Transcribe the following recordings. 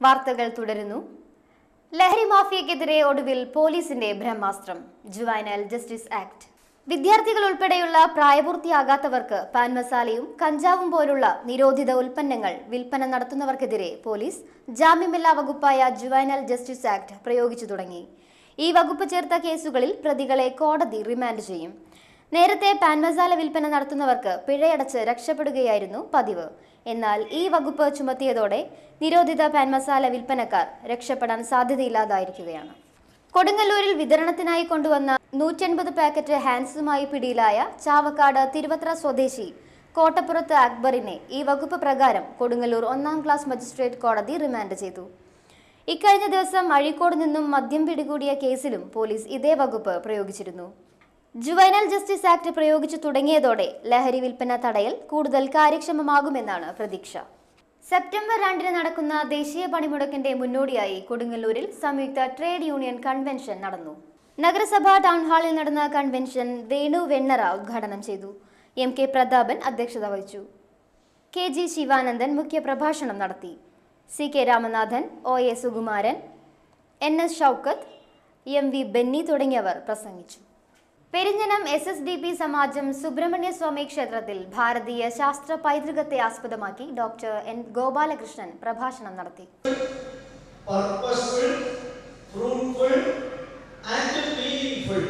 വാർത്തകൾ തുടരുന്നു ലഹരി മാഫിയക്കെതിരെ ഒടുവിൽ പോലീസിന്റെ ബ്രഹ്മാസ്ത്രം ജുവൈനൽ ജസ്റ്റിസ് ആക്ട് വിദ്യാർത്ഥികൾ ഉൾപ്പെടെയുള്ള പ്രായപൂർത്തിയാകാത്തവർക്ക് പാൻ മസാലയും കഞ്ചാവും പോലുള്ള നിരോധിത ഉൽപ്പന്നങ്ങൾ വിൽപ്പന നടത്തുന്നവർക്കെതിരെ പോലീസ് ജാമ്യമില്ലാ വകുപ്പായ ജുവൈനൽ ജസ്റ്റിസ് ആക്ട് പ്രയോഗിച്ചു തുടങ്ങി ഈ വകുപ്പ് ചേർത്ത കേസുകളിൽ പ്രതികളെ കോടതി റിമാൻഡ് ചെയ്യും നേരത്തെ പാൻ മസാല വിൽപ്പന നടത്തുന്നവർക്ക് പിഴയടച്ച് രക്ഷപ്പെടുകയായിരുന്നു പതിവ് എന്നാൽ ഈ വകുപ്പ് ചുമത്തിയതോടെ നിരോധിത പാൻ മസാല വിൽപ്പനക്കാർ രക്ഷപ്പെടാൻ സാധ്യതയില്ലാതായിരിക്കുകയാണ് കൊടുങ്ങല്ലൂരിൽ വിതരണത്തിനായി കൊണ്ടുവന്ന നൂറ്റൻപത് പാക്കറ്റ് ഹാൻസുമായി പിടിയിലായ ചാവക്കാട് തിരുവത്ര സ്വദേശി കോട്ടപ്പുറത്ത് അക്ബറിനെ ഈ വകുപ്പ് പ്രകാരം കൊടുങ്ങല്ലൂർ ഒന്നാം ക്ലാസ് മജിസ്ട്രേറ്റ് കോടതി റിമാൻഡ് ചെയ്തു ഇക്കഴിഞ്ഞ ദിവസം അഴീക്കോട് നിന്നും മദ്യം പിടികൂടിയ കേസിലും പോലീസ് ഇതേ വകുപ്പ് പ്രയോഗിച്ചിരുന്നു ജുവൈനൽ ജസ്റ്റിസ് ആക്ട് പ്രയോഗിച്ചു തുടങ്ങിയതോടെ ലഹരി വിൽപ്പന തടയൽ കൂടുതൽ കാര്യക്ഷമമാകുമെന്നാണ് പ്രതീക്ഷ സെപ്റ്റംബർ രണ്ടിന് നടക്കുന്ന ദേശീയ പണിമുടക്കിന്റെ മുന്നോടിയായി കൊടുങ്ങല്ലൂരിൽ സംയുക്ത ട്രേഡ് യൂണിയൻ കൺവെൻഷൻ നടന്നു നഗരസഭാ ടൗൺ ഹാളിൽ നടന്ന കൺവെൻഷൻ വേണു വെണ്ണറ ഉദ്ഘാടനം ചെയ്തു എം കെ പ്രതാപൻ അധ്യക്ഷത വഹിച്ചു കെ ജി ശിവാനന്ദൻ മുഖ്യപ്രഭാഷണം നടത്തി C K Ramanathan O A Sukumaran N S Shoukath M V Benny തുടങ്ങിയവർ പ്രസംഗിച്ചു Perinjanam S S D P സമാജം സുബ്രഹ്മണ്യ സ്വാമി ക്ഷേത്രത്തിൽ ഭാരതീയ ശാസ്ത്ര പൈതൃകത്തെ ആസ്പദമാക്കി ഡോക്ടർ എൻ ഗോപാലകൃഷ്ണൻ പ്രഭാഷണം നടത്തി purposeful, fruitful, and meaningful.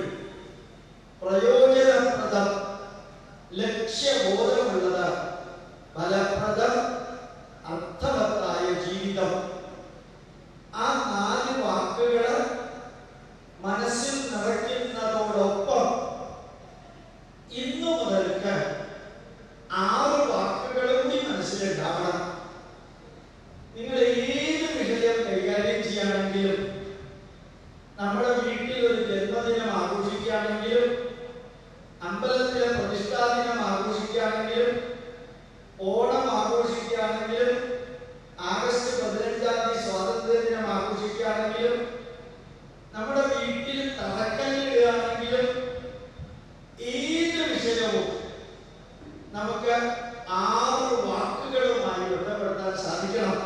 പ്രയോജനപ്രദം ലക്ഷ്യബോധമുള്ളത് ഫലപ്രദം അർത്ഥവത്തായ ജീവിതം ആ നാല് വാക്കുകൾ മനസ്സിൽ നിറയ്ക്കുന്നതോടൊപ്പം ഇന്നു മുതൽക്ക് ആറ് വാക്കുകൾ കൂടി മനസ്സിലുണ്ടാവണം നിങ്ങൾ ഏത് വിഷയം കൈകാര്യം ചെയ്യുകയാണെങ്കിലും നമ്മുടെ വീട്ടിൽ ഒരു ജന്മദിനം ആഘോഷിക്കുകയാണെങ്കിലും അമ്പലത്തിലെ പ്രതിഷ്ഠാദിനം ആഘോഷിക്കുകയാണെങ്കിലും ഓണം ആഘോഷിക്കുകയാണെങ്കിലും ആഗസ്റ്റ് പതിനഞ്ചാം തീയതി സ്വാതന്ത്ര്യ ദിനം ആഘോഷിക്കുകയാണെങ്കിലും നമ്മുടെ വീട്ടിൽ തറക്കല്ലിടുകയാണെങ്കിലും ഏത് വിഷയവും നമുക്ക് ആറ് വാക്കുകളുമായി ബന്ധപ്പെടുത്താൻ സാധിക്കണം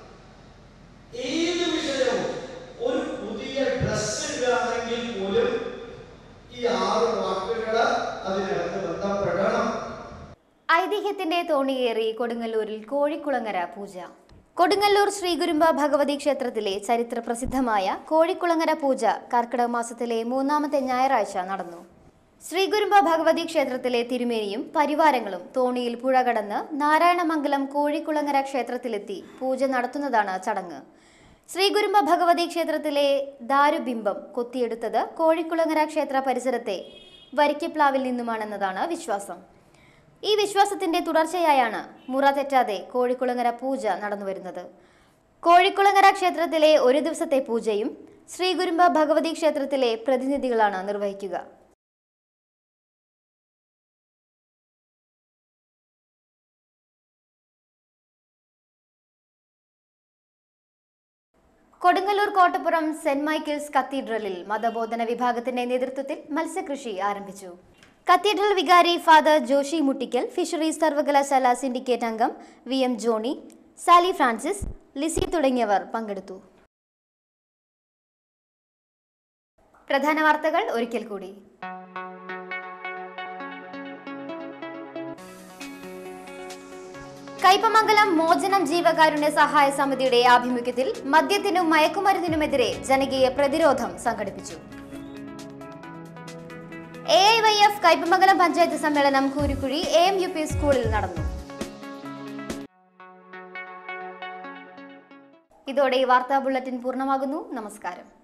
ഏത് വിഷയവും ഒരു പുതിയ ഡ്രസ് ഇടുകയാണെങ്കിൽ പോലും ഈ ആറ് വാക്കുകൾ അതിനകത്ത് ബന്ധപ്പെടണം ഐതിഹ്യത്തിന്റെ തോണിയേറി കൊടുങ്ങല്ലൂരിൽ കോഴിക്കുളങ്ങര പൂജ കൊടുങ്ങല്ലൂർ ശ്രീഗുരുമ്പ ഭഗവതി ക്ഷേത്രത്തിലെ ചരിത്ര പ്രസിദ്ധമായ കോഴിക്കുളങ്ങര പൂജ കർക്കിടക മാസത്തിലെ മൂന്നാമത്തെ ഞായറാഴ്ച നടന്നു ശ്രീഗുരുമ്പ ഭഗവതി ക്ഷേത്രത്തിലെ തിരുമേനിയും പരിവാരങ്ങളും തോണിയിൽ പുഴ കടന്ന് നാരായണമംഗലം കോഴിക്കുളങ്ങര ക്ഷേത്രത്തിലെത്തി പൂജ നടത്തുന്നതാണ് ചടങ്ങ് ശ്രീഗുരുമ്പ ഭഗവതി ക്ഷേത്രത്തിലെ ദാരുബിംബം കൊത്തിയെടുത്തത് കോഴിക്കുളങ്ങര ക്ഷേത്ര പരിസരത്തെ വരിക്കപ്ലാവിൽ നിന്നുമാണെന്നതാണ് വിശ്വാസം ഈ വിശ്വാസത്തിന്റെ തുടർച്ചയായാണ് മുറ തെറ്റാതെ കോഴിക്കുളങ്ങര പൂജ നടന്നുവരുന്നത് കോഴിക്കുളങ്ങര ക്ഷേത്രത്തിലെ ഒരു ദിവസത്തെ പൂജയും ശ്രീഗുരുമ്പ ഭഗവതി ക്ഷേത്രത്തിലെ പ്രതിനിധികളാണ് നിർവഹിക്കുക കൊടുങ്ങല്ലൂർ കോട്ടപ്പുറം സെന്റ് മൈക്കിൾസ് കത്തീഡ്രലിൽ മതബോധന വിഭാഗത്തിന്റെ നേതൃത്വത്തിൽ മത്സ്യകൃഷി ആരംഭിച്ചു കത്തീഡ്രൽ വികാരി ഫാദർ ജോഷി മുട്ടിക്കൽ ഫിഷറീസ് സർവകലാശാല സിൻഡിക്കേറ്റ് അംഗം വി എം ജോണി സാലി ഫ്രാൻസിസ് ലിസി തുടങ്ങിയവർ പങ്കെടുത്തു പ്രധാന വാർത്തകൾ ഒരിക്കൽ കൂടി കൈപ്പമംഗലം മോചനം ജീവകാരുണ്യ സഹായ സമിതിയുടെ ആഭിമുഖ്യത്തിൽ മദ്യത്തിനും മയക്കുമരുന്നിനുമെതിരെ ജനകീയ പ്രതിരോധം സംഘടിപ്പിച്ചു A I Y F Kaipamangalam panchayat സമ്മേളനം Koorikuzhi A M U P സ്കൂളിൽ നടന്നു ഇതോടെ ഈ വാർത്താ ബുള്ളറ്റിൻ പൂർണ്ണമാകുന്നു നമസ്കാരം